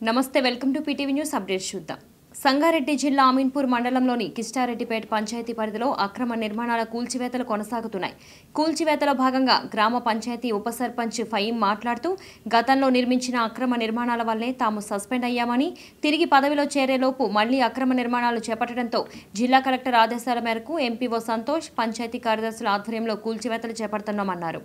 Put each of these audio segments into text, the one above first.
నమస్తే welcome to PTV news update చూద్దాం సంగారెడ్డి జిల్లా అమీన్పూర్ మండలంలోని కిష్టారెడ్డిపేట పంచాయతీ పరిధిలో అక్రమ నిర్మాణాల కూల్చివేతలు కొనసాగుతున్నాయి కూల్చివేతలో భాగంగా గ్రామ పంచాయతీ ఉప సర్పంచ్ ఫయీం మాట్లాడుతూ గతంలో నిర్మించిన అక్రమ నిర్మాణాల వల్లే తాము సస్పెండ్ అయ్యామని తిరిగి పదవిలో చేరేలోపు మళ్లీ అక్రమ నిర్మాణాలు చేపట్టడంతో జిల్లా కలెక్టర్ ఆదేశాల మేరకు ఎంపీఓ సంతోష్ పంచాయతీ కార్యదర్శుల ఆధ్వర్యంలో కూల్చివేతలు చేపడుతున్నామన్నారు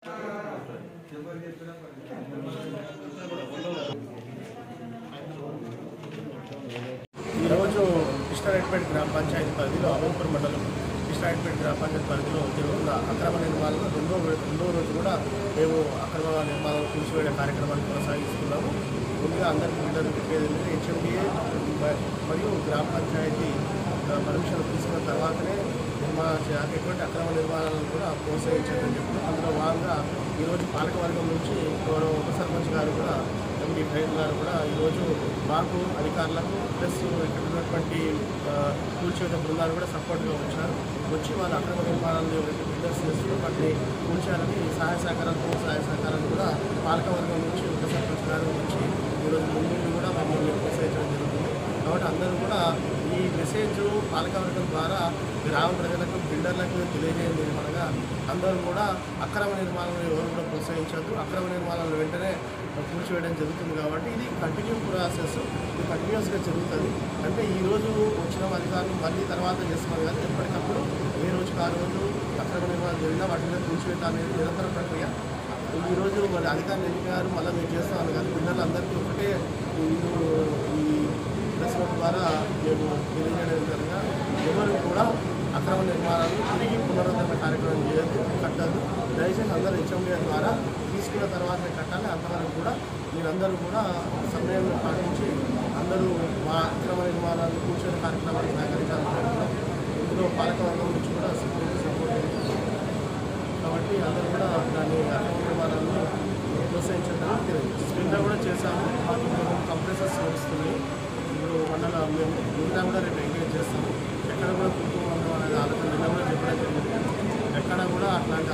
ఈరోజు కృష్ణారెడ్డిపేట గ్రామ పంచాయతీ పరిధిలో అమీన్పూర్ మండలం కృష్ణారెడ్డిపేట గ్రామ పంచాయతీ పరిధిలో జరుగుతున్న అక్రమ నిర్మాణాలు రెండో రెండో రోజు కూడా మేము అక్రమ నిర్మాణాలు కూల్చివేయడం కార్యక్రమాన్ని కొనసాగిస్తున్నాము ముందుగా అందరికీ వీళ్ళని పెట్టేది హెచ్ఎండిఏ మరియు గ్రామ పంచాయతీ పర్మిషన్ తీసుకున్న తర్వాతనే నిర్మాణం చేయాలి ఎటువంటి అక్రమ నిర్మాణాలను కూడా ప్రోత్సహించాలని చెప్పి అందులో భాగంగా ఈరోజు పాలకవర్గం నుంచి గౌరవ ఉప సర్పంచ్ గారు కూడా ఎండి ఫైర్ గారు కూడా ఈరోజు మాకు అధికారులకు ప్లస్ ఇక్కడ ఉన్నటువంటి ఆ, కూల్చేత బృందాలు కూడా సపోర్ట్గా వచ్చారు వచ్చి వాళ్ళ అక్రమ నిర్మాణాలను ఎవరైతే బిల్డర్స్ చేస్తున్నారో వాటిని కూల్చాలని సహాయ సహకారాలు సహాయ సహకారాలు కూడా పాలకవర్గం నుంచి ఉప సర్పంచ్ గారు నుంచి ఈరోజు ముందు కూడా మమ్మల్ని ప్రోత్సహించడం జరుగుతుంది కాబట్టి అందరూ కూడా ఈ మెసేజ్ పాలకవర్గం ద్వారా గ్రామ ప్రజలకు బిల్డర్లకు తెలియజేయండి అనగా అందరూ కూడా అక్రమ నిర్మాణాలను ఎవరు కూడా ప్రోత్సహించద్దు అక్రమ నిర్మాణాలను వెంటనే కూర్చోవేయడం జరుగుతుంది కాబట్టి ఇది కంటిన్యూ ప్రాసెస్ ఇది కంటిన్యూస్గా జరుగుతుంది అంటే ఈ రోజు వచ్చిన అధికారులు మళ్ళీ తర్వాత చేస్తున్నారు కానీ ఎప్పటికప్పుడు ఏ రోజుకి ఆ రోజు అక్రమ నిర్మాణం జరిగినా వాటి మీద కూర్చోవేయడం అనేది నిరంతర ప్రక్రియ ఈ రోజు మరి అధికారులు ఎన్నికలు మళ్ళీ మేము చేస్తామని కానీ పిల్లలు అందరికీ ఒకటే వీళ్ళు ఈ ప్రెస్ నోట్ ద్వారా మేము తెలియజేయడం జరగా ఎవరు కూడా అక్రమ నిర్మాణాలు తిరిగి పునరుద్ధరణ కార్యక్రమం చేయొద్దు కట్టద్దు దయచేసి అందరూ హెచ్ఎండిఏ ద్వారా తీసుకున్న తర్వాతనే కట్టాలి అంతవరకు కూడా మీరందరూ కూడా సమయం పాటించి అందరూ మా అక్రమ నిర్మాణాలు కూర్చొని కార్యక్రమాన్ని సహకరించాలని కోరుతున్నాం ఇందులో పాలకవర్గం నుంచి కూడా సపోర్ట్ సపోర్ట్ కాబట్టి అందరూ కూడా దాన్ని అక్రమాలను ప్రోత్సహించడానికి తెలియజేస్తాం కింద కూడా చేశాము మాకు ఇప్పుడు కంప్రెసర్స్ వస్తున్నాయి ఇప్పుడు మండల మేము మిగతా కూడా రేపు ఎంగేజ్ చేస్తాము ఎక్కడ కూడా కుటుంబం అనేది ఆలోచన నిన్న కూడా చెప్పడం జరిగింది ఎక్కడ కూడా అట్లాంటి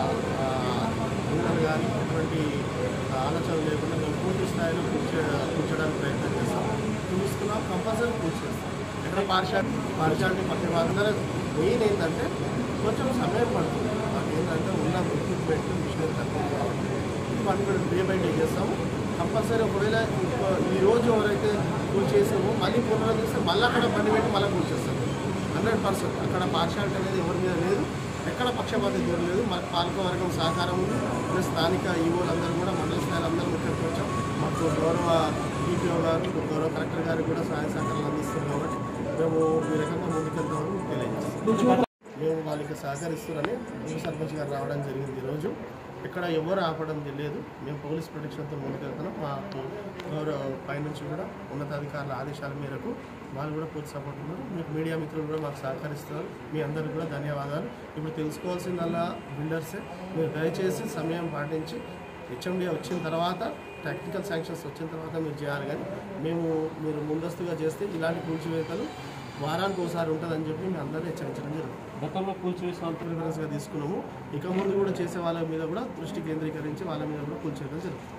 ఊళ్ళలు కానీ అటువంటి ఆలోచనలు లేకుండా మేము పూర్తి స్థాయిలో కూర్చో కూర్చోడానికి ప్రయత్నం చేస్తాం చూస్తున్నాం కంపల్సరీ పూర్తి చేస్తాం ఎక్కడ పార్షాలిటీ పార్షాలిటీ పక్కన అందరూ మెయిన్ ఏంటంటే కొంచెం సమయం పడుతుంది మాకు ఏంటంటే ఉన్న ఎక్విప్మెంట్ మిషనరీ తక్కువ కాబట్టి మనం కూడా డే బై డే చేస్తాము కంపల్సరీ ఒకవేళ ఇంకో- ఈ రోజు ఎవరైతే కూల్ చేసామో మళ్ళీ పునరుద్ధరిస్తే మళ్ళీ అక్కడ బండి పెట్టి మళ్ళీ కూల్ చేస్తాం హండ్రెడ్ పర్సెంట్ అక్కడ పార్షాలిటీ అనేది ఎవరి మీద లేదు ఎక్కడ పక్షపాతం ఎవరు లేదు మన పాలకవర్గం సహకారం ఉంది ప్లస్ స్థానిక ఈవోలు అందరూ కూడా మండల స్థాయిలో అందరూ ఇక్కడికి వచ్చాం మాకు గౌరవ ఈపీఓ గారు గౌరవ కలెక్టర్ గారు కూడా సహాయ సహకారాలు అందిస్తారు కాబట్టి మేము ఈ రకంగా ముందుకెళ్తామని తెలియజేస్తాం మేము వాళ్ళకి సహకరిస్తున్నారని ఉప సర్పంచ్ గారు రావడం జరిగింది ఈరోజు ఇక్కడ ఎవరు ఆపడం లేదు మేము పోలీస్ ప్రొటెక్షన్తో ముందుకెళ్తున్నాం మా గౌరవ పైనుంచి కూడా ఉన్నతాధికారుల ఆదేశాల మేరకు వాళ్ళు కూడా పూర్తి సపోర్ట్ ఉన్నారు మీకు మీడియా మిత్రులు కూడా మాకు సహకరిస్తున్నారు మీ అందరికీ కూడా ధన్యవాదాలు ఇప్పుడు తెలుసుకోవాల్సిందల్లా బిల్డర్సే మీరు దయచేసి సమయం పాటించి హెచ్ఎండి వచ్చిన తర్వాత టెక్నికల్ శాంక్షన్స్ వచ్చిన తర్వాత మీరు చేయాలి కానీ మేము మీరు ముందస్తుగా చేస్తే ఇలాంటి కూల్చివేతలు వారానికి ఒకసారి ఉంటుందని చెప్పి మేము అందరినీ హెచ్చరించడం జరుగుతుంది గతంలో కూల్చివేసిన ప్రిఫరెన్స్గా తీసుకున్నాము ఇక ముందు కూడా చేసే వాళ్ళ మీద కూడా దృష్టి కేంద్రీకరించి వాళ్ళ మీద కూడా కూల్చేయడం జరుగుతుంది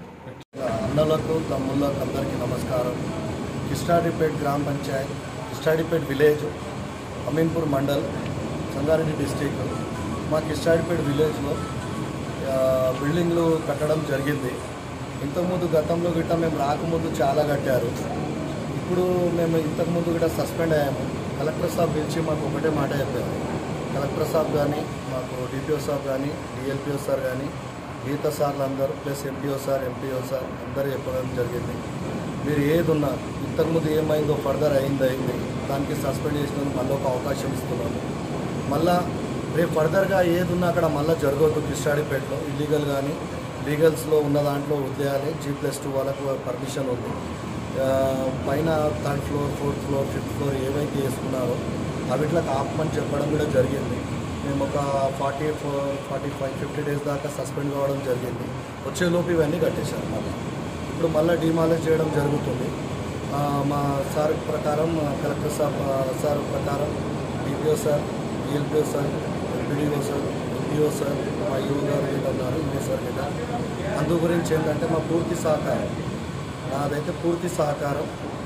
అన్నలకు తమ్ముళ్ళకు అందరికీ నమస్కారం కిస్టాడిపేట్ గ్రామ పంచాయత్ కిస్టాడిపేట్ విలేజ్ అమీన్పూర్ మండల్ సంగారెడ్డి డిస్టిక్ మా కిస్టాడిపేట్ విలేజ్లో ఆ, బిల్డింగ్లు కట్టడం జరిగింది ఇంతకుముందు గతంలో గిట్ట మేము రాకముందు చాలా కట్టారు ఇప్పుడు మేము ఇంతకుముందు గిట్ట సస్పెండ్ అయ్యాము కలెక్టర్ సాబ్ పిలిచి మాకు ఒకటే మాట చెప్పారు కలెక్టర్ సాబ్ కానీ మాకు డిపిఓ సాబ్ కానీ డిఎల్పిఓ సార్ కానీ గీత సార్లు అందరూ plus MPO sir MPO sir అందరూ చెప్పడం జరిగింది మీరు ఏది ఉన్నా ఇంతకుముందు ఏమైందో ఫర్దర్ అయింది అయింది దానికి సస్పెండ్ చేసినందుకు మళ్ళీ ఒక అవకాశం ఇస్తున్నాము మళ్ళా రేపు ఫర్దర్గా ఏది ఉన్నా అక్కడ మళ్ళీ జరగవద్దు కిస్టాడిపేటలో ఇల్లీగల్ కానీ లీగల్స్లో ఉన్న దాంట్లో వదిలేయాలి జీ ప్లస్ టూ వాళ్ళకు పర్మిషన్ ఉంది ఆ, పైన third floor fourth floor fifth floor ఏవైతే వేసుకున్నారో అవిట్లకు ఆపమని చెప్పడం కూడా జరిగింది మేము ఒక forty four forty five fifty days దాకా సస్పెండ్ కావడం జరిగింది వచ్చేలోపు ఇవన్నీ కట్టేశారు మళ్ళీ ఇప్పుడు మళ్ళీ డిమాలిష్ చేయడం జరుగుతుంది ఆ, మా సార్ ప్రకారం కలెక్టర్ సార్ సార్ ప్రకారం DPO sir DLPO sir MPDO sir MPO sir మా యువ గారు గిట్ట ఉన్నారు ఇంకో సార్ గిట్ట అందు గురించి ఏంటంటే మా పూర్తి సహకారం నాదైతే పూర్తి సహకారం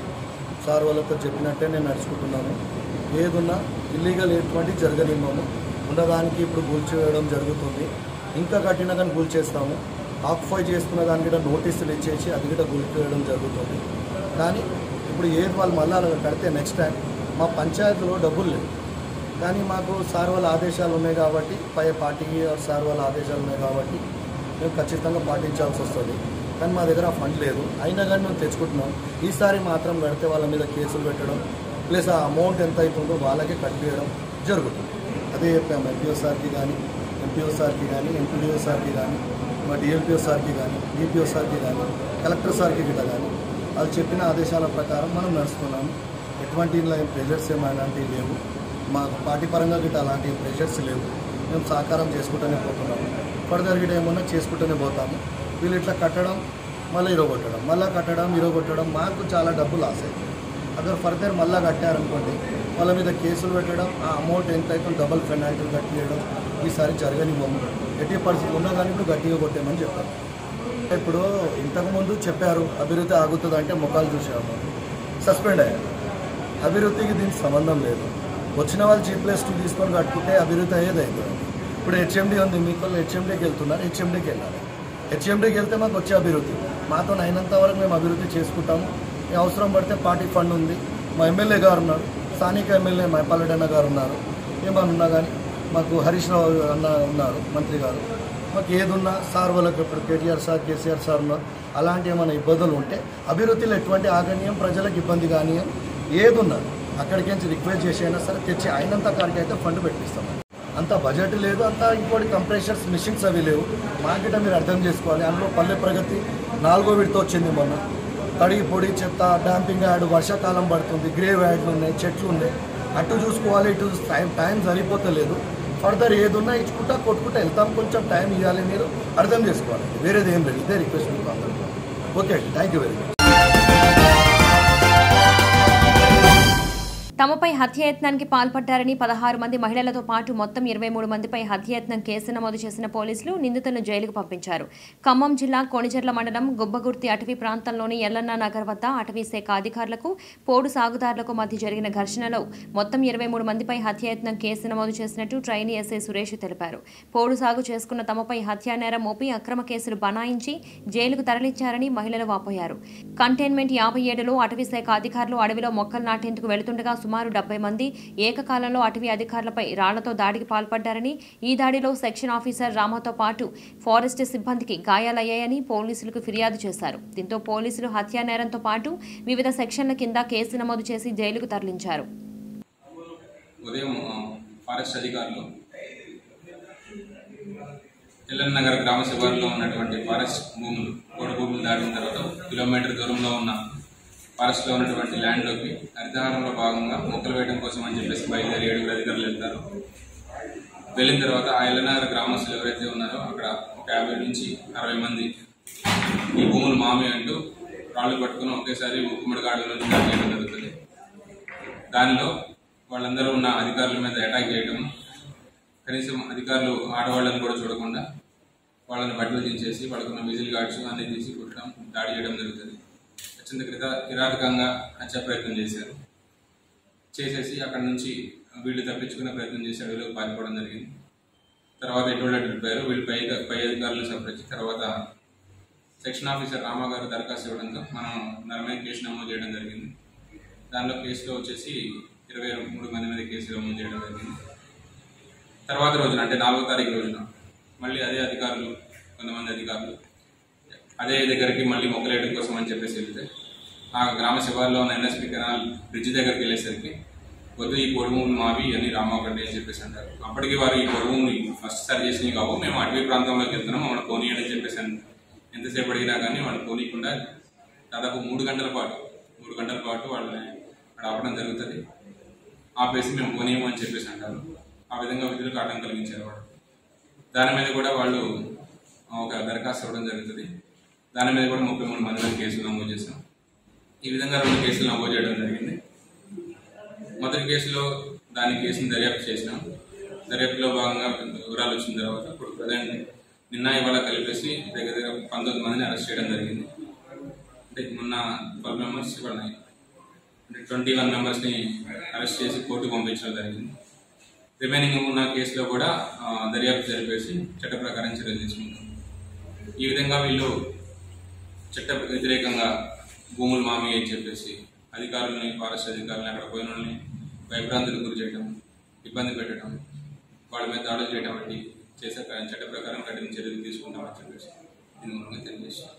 సార్ వాళ్ళతో చెప్పినట్టే నేను నడుచుకుంటున్నాను ఏదున్నా ఇల్లీగల్ ఎటువంటి జరగనివ్వము ఉన్నదానికి ఇప్పుడు కూల్చివేయడం జరుగుతుంది ఇంకా కఠినంగా కూల్చేస్తాము ఆక్యుపై చేసుకున్న దానికి కూడా నోటీసులు ఇచ్చేసి అది కూడా కూల్చివేయడం జరుగుతుంది కానీ ఇప్పుడు ఏది వాళ్ళు మళ్ళీ అలా కడితే నెక్స్ట్ టైం మా పంచాయతీలో డబ్బులు లేవు కానీ మాకు సార్ వాళ్ళ ఆదేశాలు ఉన్నాయి కాబట్టి పై పార్టీకి సార్ వాళ్ళ ఆదేశాలు ఉన్నాయి కాబట్టి మేము ఖచ్చితంగా పాటించాల్సి వస్తుంది కానీ మా దగ్గర ఆ ఫండ్ లేదు అయినా కానీ మేము తెచ్చుకుంటున్నాం ఈసారి మాత్రం కడితే వాళ్ళ మీద కేసులు పెట్టడం ప్లస్ ఆ అమౌంట్ ఎంత అవుతుందో వాళ్ళకే కట్టియడం జరుగుతుంది అదే చెప్పాము ఎంపీఓ సార్కి కానీ ఎంపీఓ సార్కి కానీ ఎంపీడీఓ సార్కి కానీ మా డిఎల్పిఓ సార్కి కానీ డిపిఓ సార్కి కానీ కలెక్టర్ సార్కి గిట్ట కానీ వాళ్ళు చెప్పిన ఆదేశాల ప్రకారం మనం నడుస్తున్నాము ఎటువంటి ఇలా ప్రెషర్స్ ఏమైనా అలాంటివి లేవు మా పార్టీ పరంగా గిట్ట అలాంటి ప్రెషర్స్ లేవు మేము సహకారం చేసుకుంటూనే పోతున్నాము ఫర్దర్ గిట్ట ఏమన్నా చేసుకుంటూనే పోతాము వీళ్ళు ఇట్లా కట్టడం మళ్ళీ ఇరగొట్టడం మళ్ళీ కట్టడం ఇరగొట్టడం మాకు చాలా డబ్బు లాస్ అవుతుంది అगर ఫర్దర్ మళ్ళీ కట్టారనుకోండి వాళ్ళ మీద కేసులు పెట్టడం ఆ అమౌంట్ ఎంత అయితే డబల్ పెనాల్టీలు కట్టియడం ఈసారి జరగనివ్వము ఎట్టి పరిస్థితి ఉన్నా కానీ ఇప్పుడు గట్టిగా కొట్టేయమని చెప్పారు ఇప్పుడు ఇంతకుముందు చెప్పారు అభివృద్ధి ఆగుతుంది అంటే ముఖాలు చూసాము సస్పెండ్ అయ్యారు అభివృద్ధికి దీనికి సంబంధం లేదు వచ్చిన వాళ్ళు చీప్ ప్లేస్ టూ తీసుకొని కట్టుకుంటే అభివృద్ధి అయ్యేది అవుతుంది ఇప్పుడు హెచ్ఎండి ఉంది మీకు హెచ్ఎండికి వెళ్తున్నారు హెచ్ఎండికి వెళ్ళాలి హెచ్ఎండికి వెళ్తే మాకు వచ్చే అభివృద్ధి మాతో అయినంత వరకు మేము అభివృద్ధి చేసుకుంటాము ఈ అవసరం పడితే పార్టీ ఫండ్ ఉంది మా ఎమ్మెల్యే గారు ఉన్నారు స్థానిక ఎమ్మెల్యే మైపాలెడ్డి గారు ఉన్నారు ఏమన్నా ఉన్నా కానీ మాకు హరీష్ రావు అన్న ఉన్నారు మంత్రి గారు మాకు ఏదున్నా సార్ వాళ్ళకి ఇప్పుడు కేటీఆర్ సార్ కేసీఆర్ సార్ ఉన్నారు అలాంటి ఏమైనా ఇబ్బందులు ఉంటే అభివృద్ధిలో ఎటువంటి ఆగనీయం ప్రజలకు ఇబ్బంది కానీయం ఏదున్నా అక్కడికి నుంచి రిక్వెస్ట్ చేసి అయినా సరే తెచ్చి అయినంత కాడికి అయితే ఫండ్ పెట్టిస్తాం అంత బడ్జెట్ లేదు అంత ఇంకోటి కంప్రెషర్స్ మిషన్స్ అవి లేవు మార్కెట్ మీరు అర్థం చేసుకోవాలి అందులో పల్లె ప్రగతి నాలుగో విడత వచ్చింది మొన్న తడి పొడి చెత్త డాంపింగ్ యాడ్ వర్షాకాలం పడుతుంది గ్రేవ్ యాడ్లు ఉన్నాయి చెట్లు ఉన్నాయి అటు చూసుకోవాలి ఇటు టైం టైం సరిపోతలేదు ఫర్దర్ ఏది ఉన్నా ఇచ్చుకుంటా కొట్టుకుంటా వెళ్తాం కొంచెం టైం ఇవ్వాలి మీరు అర్థం చేసుకోవాలి వేరేది ఏం లేదు ఇదే రిక్వెస్ట్ మీకు అందరికీ ఓకే అండి థ్యాంక్ యూ వెరీ మచ్ తమపై హత్యాయత్నానికి పాల్పడ్డారని పదహారు మంది మహిళలతో పాటు మొత్తం ఇరవై మూడు మందిపై హత్యాయత్నం కేసు నమోదు చేసిన పోలీసులు నిందితులను జైలుకు పంపించారు ఖమ్మం జిల్లా కొణిజర్ల మండలం గుబ్బగుర్తి అటవీ ప్రాంతంలోని ఎల్లన్న నగర్ వద్ద అటవీ శాఖ అధికారులకు పోడు సాగుదారులకు మధ్య జరిగిన ఘర్షణలో మొత్తం ఇరవై మూడు మందిపై హత్యాయత్నం కేసు నమోదు చేసినట్టు ట్రైనీ ఎస్ఐ సురేష్ తెలిపారు పోడు సాగు చేసుకున్న తమపై హత్యానేరం మోపి అక్రమ కేసులు బనాయించి జైలుకు తరలించారని మహిళలు వాపోయారు కంటైన్మెంట్ యాభై ఏడులో అటవీ శాఖ అధికారులు అడవిలో మొక్కలు నాటేందుకు వెళుతుండగా సుమారు డెబ్బై మంది ఏకకాలంలో అటవీ అధికారులపై రాళ్లతో దాడికి పాల్పడ్డారని ఈ దాడిలో సెక్షన్ ఆఫీసర్ రామతో పాటు ఫారెస్ట్ సిబ్బందికి గాయాలయ్యాయని పోలీసులకు ఫిర్యాదు చేశారు దీంతో పోలీసులు హత్యా నేరంతో పాటు వివిధ సెక్షన్ల కింద కేసు నమోదు చేసి జైలుకు తరలించారు ఉదయం ఆ, ఫారెస్ట్ అధికారులు ఎల్లన్ నగర్ గ్రామ శివారులో ఉన్నటువంటి ఫారెస్ట్ భూములు కోడ భూములు దాటిన తర్వాత కిలోమీటర్ దూరంలో ఉన్న ఫారెస్ట్లో ఉన్నటువంటి ల్యాండ్లోకి హరితహారంలో భాగంగా మొక్కలు వేయడం కోసం అని చెప్పేసి బయలుదేరి ఏడుగురు అధికారులు వెళ్తారు వెళ్ళిన తర్వాత ఆ ఎల్లనగర్ గ్రామస్తులు ఎవరైతే ఉన్నారో అక్కడ ఒక యాభై నుంచి అరవై మంది ఈ భూములు మామి అంటూ రాళ్ళు పట్టుకుని ఒకేసారి ఉక్కుమడిగాడు నుంచి దాడి చేయడం జరుగుతుంది దానిలో వాళ్ళందరూ ఉన్న అధికారుల మీద అటాక్ చేయడం కనీసం అధికారులు ఆడవాళ్ళని కూడా చూడకుండా వాళ్ళని బట్టలు దించేసి వాళ్ళకున్న విజిల్ గార్డ్స్ అన్ని తీసి కుట్టడం దాడి చేయడం జరుగుతుంది అత్యంత క్రిత కిరాతకంగా హత్య ప్రయత్నం చేశారు చేసేసి అక్కడ నుంచి వీళ్ళు తప్పించుకునే ప్రయత్నం చేసి అడవిలోకి పారిపోవడం జరిగింది తర్వాత ఎటువంటి వెళ్ళిపోయారు వీళ్ళు పై పై అధికారులను సంప్రదించి తర్వాత సెక్షన్ ఆఫీసర్ రామా గారు దరఖాస్తు ఇవ్వడంతో మనం నలభై కేసు నమోదు చేయడం జరిగింది దానిలో కేసులో వచ్చేసి ఇరవై మూడు మంది మీద కేసు నమోదు చేయడం జరిగింది తర్వాత రోజున అంటే నాలుగో తారీఖు రోజున మళ్ళీ అదే అధికారులు కొంతమంది అధికారులు అదే దగ్గరికి మళ్ళీ మొక్కలేయడం కోసం అని చెప్పేసి వెళ్తే ఆ గ్రామ శివారులో ఉన్న ఎన్ఎస్పి కెనాల్ బ్రిడ్జ్ దగ్గరికి వెళ్ళేసరికి వద్దు ఈ పొడుములు మావి అని రామోగడ్డి అని చెప్పేసి అంటారు అప్పటికి వారు ఈ పొడుముని ఫస్ట్ సరి చేసినవి కావు మేము అటవీ ప్రాంతంలోకి వెళ్తున్నాం మమ్మల్ని పోనీయండి అని చెప్పేసి అన్నారు. ఎంతసేపు అడిగినా కానీ వాళ్ళు పోనీయకుండా దాదాపు మూడు గంటల పాటు మూడు గంటల పాటు వాళ్ళని అక్కడ ఆపడం జరుగుతుంది ఆపేసి మేము పోనీయము అని చెప్పేసి అంటారు ఆ విధంగా విధులకు ఆటం కలిగించారు వాళ్ళు దాని మీద కూడా వాళ్ళు ఒక దరఖాస్తు ఇవ్వడం జరుగుతుంది దాని మీద కూడా ముప్పై మూడు మంది మీద కేసులు నమోదు చేశాం ఈ విధంగా రెండు కేసులు నమోదు చేయడం జరిగింది మొదటి కేసులో దాని కేసుని దర్యాప్తు చేసినాం దర్యాప్తులో భాగంగా వివరాలు వచ్చిన తర్వాత ఇప్పుడు ప్రజెంట్ నిన్న ఇవాళ కలిపేసి దగ్గర దగ్గర పంతొమ్మిది మందిని అరెస్ట్ చేయడం జరిగింది అంటే మొన్న ట్వెల్వ్ మెంబర్స్ ఇవాళ అంటే ట్వంటీ వన్ మెంబర్స్ని అరెస్ట్ చేసి కోర్టు పంపించడం జరిగింది రిమైనింగ్ ఉన్న కేసులో కూడా ఆ, దర్యాప్తు జరిపేసి చట్ట ప్రకారం చర్యలు తీసుకుంటాం ఈ విధంగా వీళ్ళు చట్ట వ్యతిరేకంగా భూములు మామి అని చెప్పేసి అధికారులని ఫారెస్ట్ అధికారులని అక్కడ పోయిన వాళ్ళని భయభ్రాంతులకు గురి చేయడం ఇబ్బంది పెట్టడం వాళ్ళ మీద దాడులు చేయడం వంటి చేసే క- చట్ట ప్రకారం కఠిన చర్యలు తీసుకుంటామని చెప్పేసి దీని మూలంగా తెలియజేస్తాం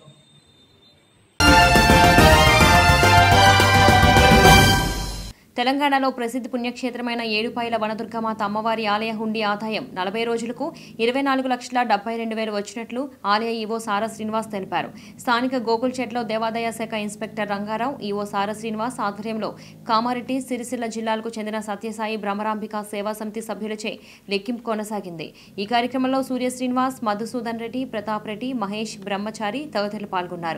తెలంగాణలో ప్రసిద్ధ పుణ్యక్షేత్రమైన ఏడుపాయల వనదుర్గమాత అమ్మవారి ఆలయ హుండీ ఆదాయం నలభై రోజులకు ఇరవై నాలుగు లక్షల డెబ్బై రెండు వేలు వచ్చినట్లు ఆలయ ఈవో సారా శ్రీనివాస్ తెలిపారు స్థానిక గోకుల్చెట్లో దేవాదాయ శాఖ ఇన్స్పెక్టర్ రంగారావు ఈవో సారా శ్రీనివాస్ ఆధ్వర్యంలో కామారెడ్డి సిరిసిల్ల జిల్లాలకు చెందిన సత్యసాయి భ్రమరాంబిక సేవా సమితి సభ్యులచే లెక్కింపు కొనసాగింది ఈ కార్యక్రమంలో సూర్య శ్రీనివాస్ మధుసూదన్ రెడ్డి ప్రతాప్ రెడ్డి మహేష్ బ్రహ్మచారి తదితరులు పాల్గొన్నారు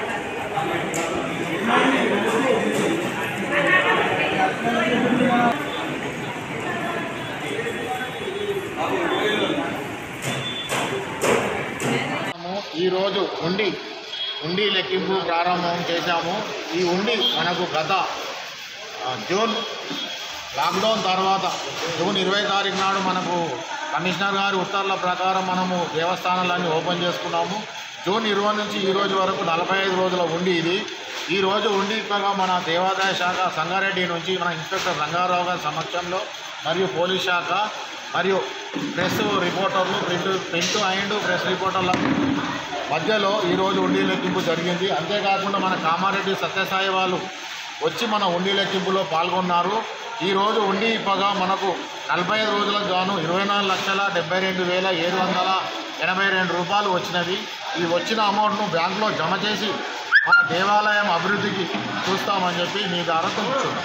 మనము ఈరోజు ఉండి ఉండి లెక్కింపు ప్రారంభం చేశాము ఈ ఉండి మనకు గత ఆ, జూన్ లాక్డౌన్ తర్వాత జూన్ ఇరవై తారీఖు నాడు మనకు కమిషనర్ గారి ఉత్తర్వుల ప్రకారం మనము దేవస్థానాలన్నీ ఓపెన్ చేసుకున్నాము జూన్ ఇరవై నుంచి ఈ రోజు వరకు నలభై ఐదు రోజుల ఉండి ఇది ఈ రోజు ఉండి ఇప్పగా మన దేవాదాయ శాఖ సంగారెడ్డి నుంచి మన ఇన్స్పెక్టర్ రంగారావు గారి సమక్షంలో మరియు పోలీస్ శాఖ మరియు ప్రెస్ రిపోర్టర్లు ప్రింట్ ప్రింట్ అండ్ ప్రెస్ రిపోర్టర్ల మధ్యలో ఈరోజు ఉండి లెక్కింపు జరిగింది అంతేకాకుండా మన కామారెడ్డి సత్యసాయి వాళ్ళు వచ్చి మన ఉండి లెక్కింపులో పాల్గొన్నారు ఈరోజు ఉండి ఇప్పగా మనకు నలభై ఐదు రోజులకు గాను ఇరవై నాలుగు లక్షల డెబ్బై రెండు వేల ఏడు వందల ఎనభై రెండు రూపాయలు వచ్చినవి ఈ వచ్చిన అమౌంట్ను బ్యాంకులో జమ చేసి మన దేవాలయం అభివృద్ధికి చూస్తామని చెప్పి మీ ద్వారా తెలుపుతున్నాం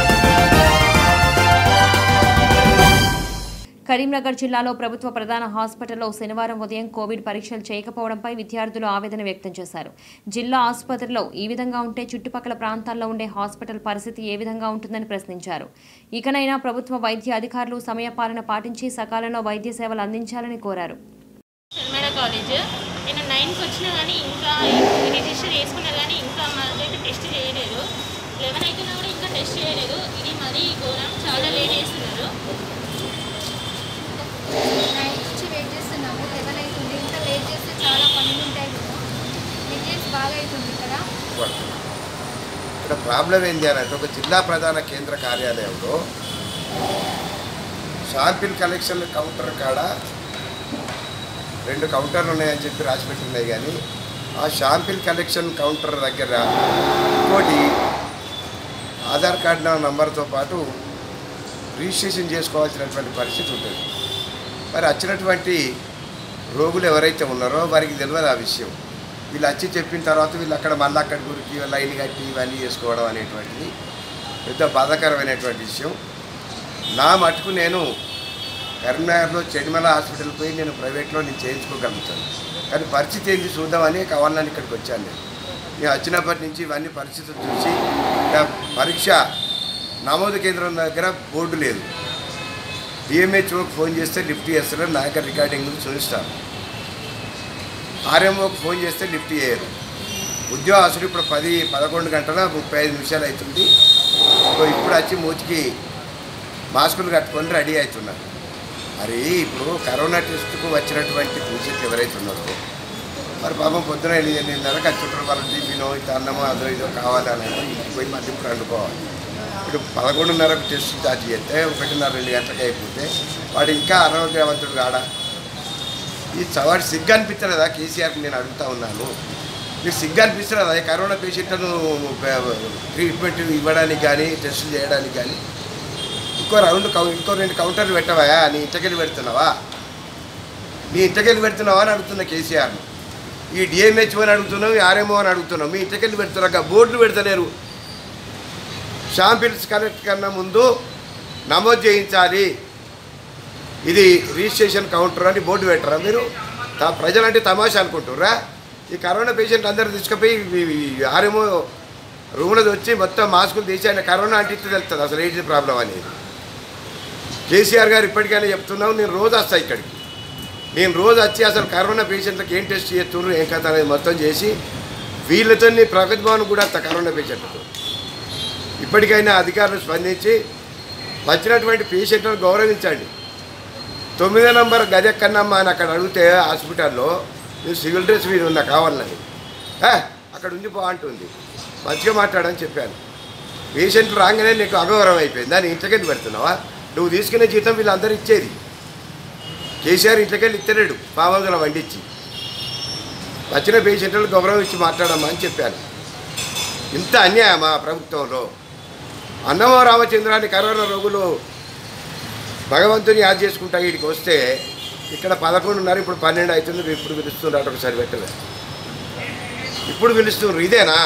కరీంనగర్ జిల్లాలో ప్రభుత్వ ప్రధాన హాస్పిటల్లో శనివారం ఉదయం కోవిడ్ పరీక్షలు చేయకపోవడంపై విద్యార్థులు ఆవేదన వ్యక్తం చేశారు జిల్లా ఆసుపత్రిలో ఈ విధంగా ఉంటే చుట్టుపక్కల ప్రాంతాల్లో ఉండే హాస్పిటల్ పరిస్థితి ఏ విధంగా ఉంటుందని ప్రశ్నించారు ఇకనైనా ప్రభుత్వ వైద్య అధికారులు సమయపాలన పాటించి సకాలంలో వైద్య సేవలు అందించాలని కోరారు మెడ కాలేజ్ నేను నైన్కి వచ్చినా కానీ ఇంకా రిజిస్టర్ చేసుకున్నా కానీ ఇంకా మాకైతే టెస్ట్ చేయలేదు లెవెన్ అవుతున్నా కూడా ఇంకా టెస్ట్ చేయలేదు ఇది మరీ ఘోరం చాలా లేట్ చేస్తున్నారు నైట్ నుంచి వెయిట్ చేస్తున్నాము లెవెన్ అవుతుంది ఇంకా వెయిట్ చేస్తే చాలా పనులు ఉంటాయి కదా నెగ్లెక్ట్ బాగా అవుతుంది కదా పడుతుంది ఇక్కడ ప్రాబ్లం ఏంటి అని అంటే ఒక జిల్లా ప్రధాన కేంద్ర కార్యాలయంలో షార్పిల్ కలెక్షన్ కౌంటర్ కాడ రెండు కౌంటర్లు ఉన్నాయని చెప్పి రాసిపెట్టి ఉన్నాయి కానీ ఆ షాంపిల్ కలెక్షన్ కౌంటర్ దగ్గర ఇంకోటి ఆధార్ కార్డు నా నంబర్తో పాటు రిజిస్ట్రేషన్ చేసుకోవాల్సినటువంటి పరిస్థితి ఉంటుంది మరి వచ్చినటువంటి రోగులు ఎవరైతే ఉన్నారో వారికి తెలియదు ఆ విషయం వీళ్ళు వచ్చి చెప్పిన తర్వాత వీళ్ళు అక్కడ మళ్ళీ అక్కడ గురికి లైన్ కట్టి ఇవన్నీ చేసుకోవడం అనేటువంటిది పెద్ద బాధాకరమైనటువంటి విషయం నా మటుకు నేను కరీంనగర్లో చెడిమల హాస్పిటల్ పోయి నేను ప్రైవేట్లో నేను చేయించుకోగలుగుతాను కానీ పరిస్థితి ఏంటి చూద్దామని కావాలని ఇక్కడికి వచ్చాను నేను నేను వచ్చినప్పటి నుంచి ఇవన్నీ పరిస్థితులు చూసి నా పరీక్ష నమోదు కేంద్రం దగ్గర బోర్డు లేదు డిఎంహెచ్ఓకి ఫోన్ చేస్తే లిఫ్ట్ చేస్తారు నా యొక్క రికార్డింగ్ చూపిస్తాను ఆర్ఎంఓకి ఫోన్ చేస్తే లిఫ్ట్ చేయరు ఉద్యోగస్తుడు ఇప్పుడు పది పదకొండు గంటల ముప్పై ఐదు నిమిషాలు అవుతుంది సో ఇప్పుడు వచ్చి మూతికి మాస్కులు కట్టుకొని రెడీ అవుతున్నారు మరి ఇప్పుడు కరోనా టెస్ట్కు వచ్చినటువంటి పేషెంట్లు ఎవరైతే ఉన్నారో మరి పాపం పొద్దున ఎనిమిది ఎనిమిదిన్నరకు వచ్చుంటారు వాళ్ళ టిఫినో ఇంత అన్నమో అదో ఇదో కావాలి అని అంటే ఇంటికి పోయి మళ్ళీ ఇప్పుడు వండుకోవాలి ఇప్పుడు పదకొండున్నరకు టెస్ట్ స్టార్ట్ చేస్తే ఒకటిన్నర రెండు గంటలకు అయిపోతే వాడు ఇంకా ఆరోగ్యవంతుడు కాడా ఈ వాడు సిగ్గు అనిపించలేదా కేసీఆర్కి నేను అడుగుతా ఉన్నాను మీకు సిగ్గు అనిపిస్తున్నదా ఈ కరోనా పేషెంట్లను ట్రీట్మెంట్ ఇవ్వడానికి కానీ టెస్టులు చేయడానికి కానీ ఇంకో రౌండ్ కౌ ఇంకో రెండు కౌంటర్లు పెట్టవా నీ ఇంటికెళ్ళి పెడుతున్నావా నీ ఇంటికెళ్ళి పెడుతున్నావా అని అడుగుతున్నా కేసీఆర్ని ఈ డిఎంహెచ్ఓ అని అడుగుతున్నావు ఈ ఆర్ఎంఓ అని అడుగుతున్నావు మీ ఇంటికెళ్ళి పెడుతున్నా బోర్డులు పెడతలేరు షాంపిల్స్ కలెక్ట్ కన్నా ముందు నమోదు చేయించాలి ఇది రిజిస్ట్రేషన్ కౌంటర్ అని బోర్డు పెట్టరా మీరు తా ప్రజలంటే తమాషా అనుకుంటుర్రా ఈ కరోనా పేషెంట్ అందరూ తీసుకుపోయి ఆరేమో రూమ్లో వచ్చి మొత్తం మాస్కులు తీసి ఆయన కరోనా అంటే ఇట్లా తెలుస్తుంది అసలు ఏంటి ప్రాబ్లం అనేది కేసీఆర్ గారు ఇప్పటికైనా చెప్తున్నాం నేను రోజు వస్తా ఇక్కడికి నేను రోజు వచ్చి అసలు కరోనా పేషెంట్లకు ఏం టెస్ట్ చేస్తున్నారు ఏం కథ అనేది మొత్తం చేసి వీళ్ళతో ప్రగతి భవన్ కూడా అంత కరోనా పేషెంట్లతో ఇప్పటికైనా అధికారులు స్పందించి వచ్చినటువంటి పేషెంట్లను గౌరవించండి తొమ్మిదో నంబర్ గది ఎక్కడమ్మా అని అక్కడ అడిగితే హాస్పిటల్లో నేను సివిల్ డ్రెస్ మీద ఉన్నా కావాలని "ఏ, అక్కడ ఉండిపో అంటుంది మంచిగా మాట్లాడని చెప్పాను పేషెంట్లు రాగానే నీకు అగౌరవం అయిపోయింది దాన్ని ఇంట్లోకెళ్ళి పెడుతున్నావా నువ్వు తీసుకునే జీతం వీళ్ళందరూ ఇచ్చేది కేసీఆర్ ఇంట్లోకెళ్ళి ఇస్తలేడు పావంతుల వండిచ్చి వచ్చిన పేషెంట్లను గౌరవం ఇచ్చి మాట్లాడమ్మా అని చెప్పాను ఇంత అన్యాయం మా ప్రభుత్వంలో అన్నమో రామచంద్రాన్ని కరోనా రోగులు భగవంతుని యాద్ చేసుకుంటా వీడికి వస్తే ఇక్కడ పదకొండున్నర ఇప్పుడు పన్నెండు అవుతుంది ఇప్పుడు పిలుస్తున్నారు ఒకసారి పెట్టలే ఇప్పుడు పిలుస్తున్నారు ఇదేనా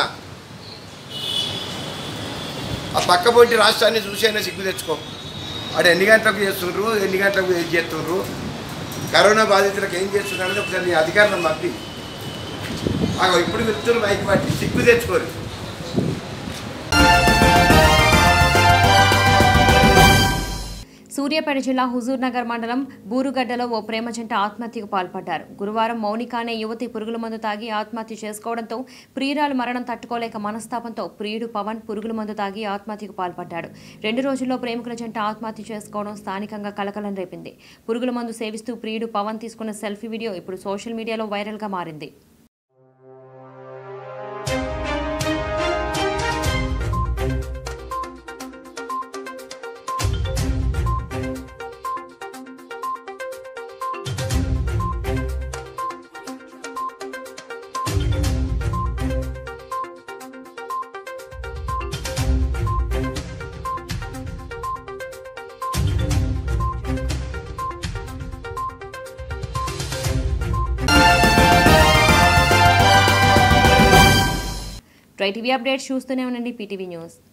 ఆ పక్క పొంటి రాష్ట్రాన్ని చూసైనా సిగ్గు తెచ్చుకో వాడు ఎన్ని గంటలకు చేస్తుండ్రు ఎన్ని గంటలకు ఏం చేస్తుండ్రు కరోనా బాధితులకు ఏం చేస్తున్నారని ఒకసారి నీ అధికారులను పంపి ఆగో ఇప్పుడు పిలుస్తున్నారు మైక్ పట్టి సిగ్గు తెచ్చుకోరు సూర్యాపేట జిల్లా హుజూర్ నగర్ మండలం బూరుగడ్డలో ఓ ప్రేమ జంట ఆత్మహత్యకు పాల్పడ్డారు గురువారం మౌనిక అనే యువతి పురుగుల మందు తాగి ఆత్మహత్య చేసుకోవడంతో ప్రియురాలు మరణం తట్టుకోలేక మనస్తాపంతో ప్రియుడు పవన్ పురుగుల మందు తాగి ఆత్మహత్యకు పాల్పడ్డాడు రెండు రోజుల్లో ప్రేమికుల జంట ఆత్మహత్య చేసుకోవడం స్థానికంగా కలకలం రేపింది పురుగుల మందు సేవిస్తూ ప్రియుడు పవన్ తీసుకున్న సెల్ఫీ వీడియో ఇప్పుడు సోషల్ మీడియాలో వైరల్గా మారింది ట్రై టీవీ అప్డేట్స్ చూస్తూనే ఉండండి పీటీవీ న్యూస్